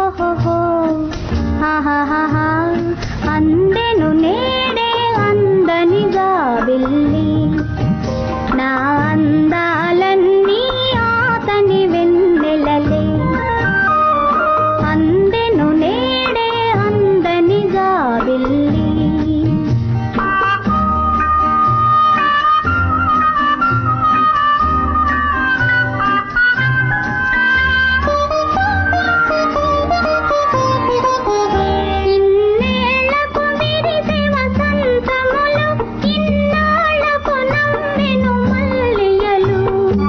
ఓహోహో ఆహాహాహా అందెను నేడే అందనిగా వెళ్ళి నా అందాలన్నీ ఆతని వెన్నెలలే అందెను నేడే అందనిగా వెళ్ళి ఇన్నేళ్లకు విరిసే వసంతములు ఇన్నాళ్లకు నమ్మెను మల్లియలు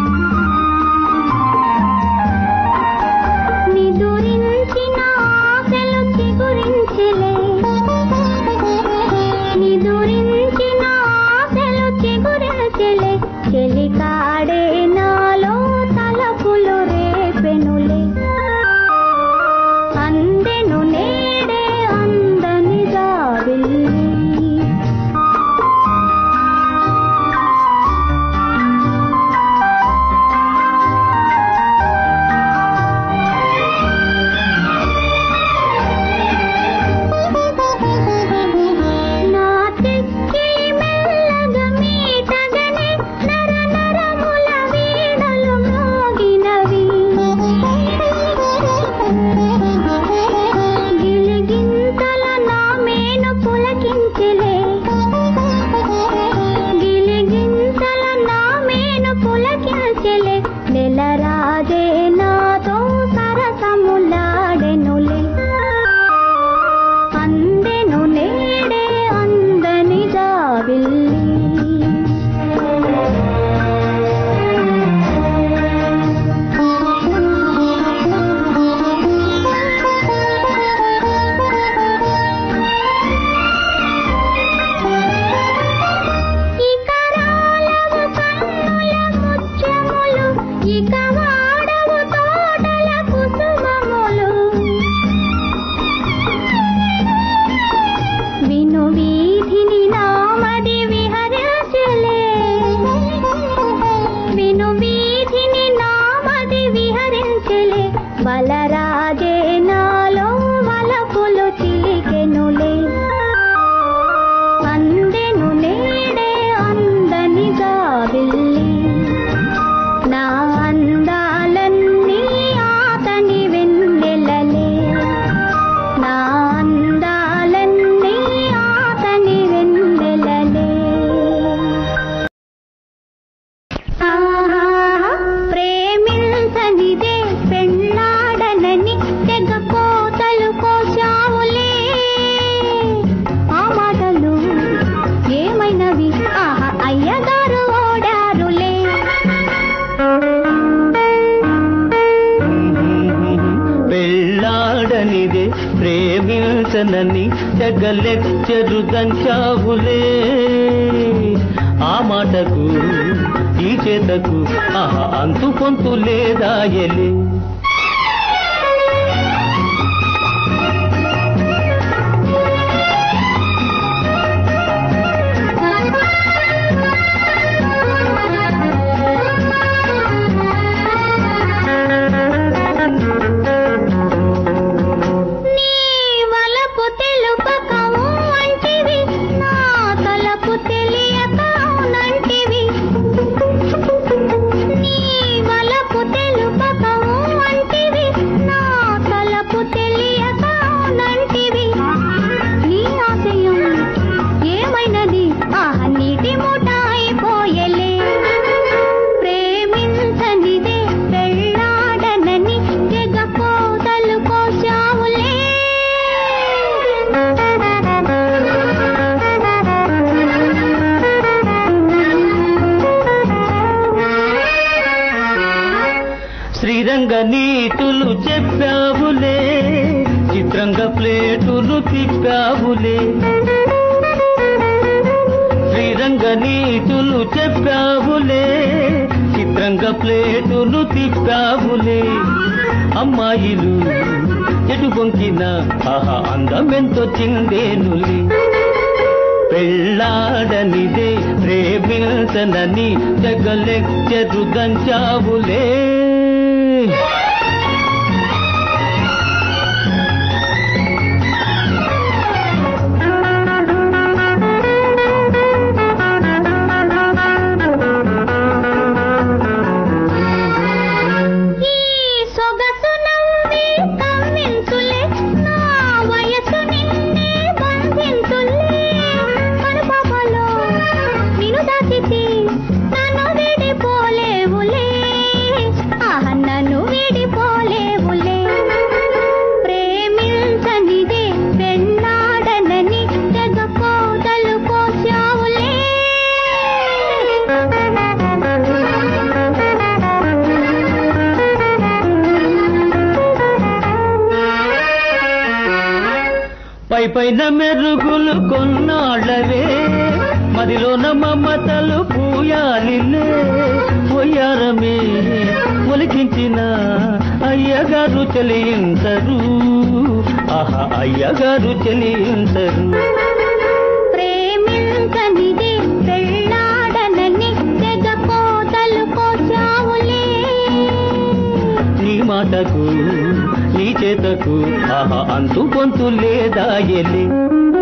నిదురించిన ఆశలు చిగురించెలే నిదురించిన ఆశలు చిగురించెలే చెలికాడే నాలో తలపులు రేపెనులే అందెను నేడే అందనిగా వెళ్ళి నా చెక్కిలి మెల్లగా మీటగనే నర నరముల వీణలు మోగినవి గిలిగింతల నా మేను పులకించెలే గిలిగింతల నా మేను పులకించెలే నెలరాజే నాతో సరసములాడెనులే అందెను నేడే అందనిగా వెళ్ళి ఇక రాలవు కన్నుల ముత్యములు ఇక వాడవు తోటల కుసుమములు విను వీధిని నామది విహరించలే విను వీధిని నామది విహరించలే బలరాజే నాలో వలపులు చిలికెనులే అందెను నేడే అందనిగా వెళ్ళి నా అందాలన్నీ ఆతని వెన్నెలలే నా అందాలన్నీ ఆతని వెన్నెలలే ఆహా, ప్రేమించనిదే పెళ్ళాడనని తెగ కోతలు కోశావులే ఆ మాటలు ఏమైనవి ఆహా అయ్యగారు ఓడారులే పెళ్ళాడనిదే ప్రేమించనని తెగలెచ్చరు దంచావులే ఆ మాటకు ఈ చేతకు ఆహా అంతు పొంతు లేదా ఎలే నీ వలపు తెలుపకము అంటివి నా తలపు తెలియక అవునంటివి నీ వలపు తెలుపకము అంటివి నా తలపు తెలియక అవునంటివి నీ ఆశయం ఏమైనది ఆహ నీటి మూట అయిపోయలే ప్రేమించనిదే పెళ్ళాడనని జగ కోతలు కోశావులే శ్రీరంగ నీతులు చెప్పావులే చిత్రంగ ప్లేటులు తిప్పావులే శ్రీరంగ నీతులు చెప్పావులే చిత్రంగ ప్లేటులు తిప్పావులే అమ్మాయిలు ఎటు బొంకిన ఆహా అందమెంతో చిందేనులే పెళ్ళాడనిదే ప్రేమించనని జగలెచ్చరు దంచావులే పై పైన మెరుగులు కొన్నాళ్ళవే మదిలోన మమతలు పూయాలిలే పొయ్యారమే ఒలికించిన అయ్యగారు చెలించరు ఆహా అయ్యగారు చెలించరు ప్రేమించనిదే పెళ్ళాడనని తెగ కోతలు కోసావులే నీ మాటకు నీ చేతకు ఆహా అంతు పొంతు లేదా ఎలి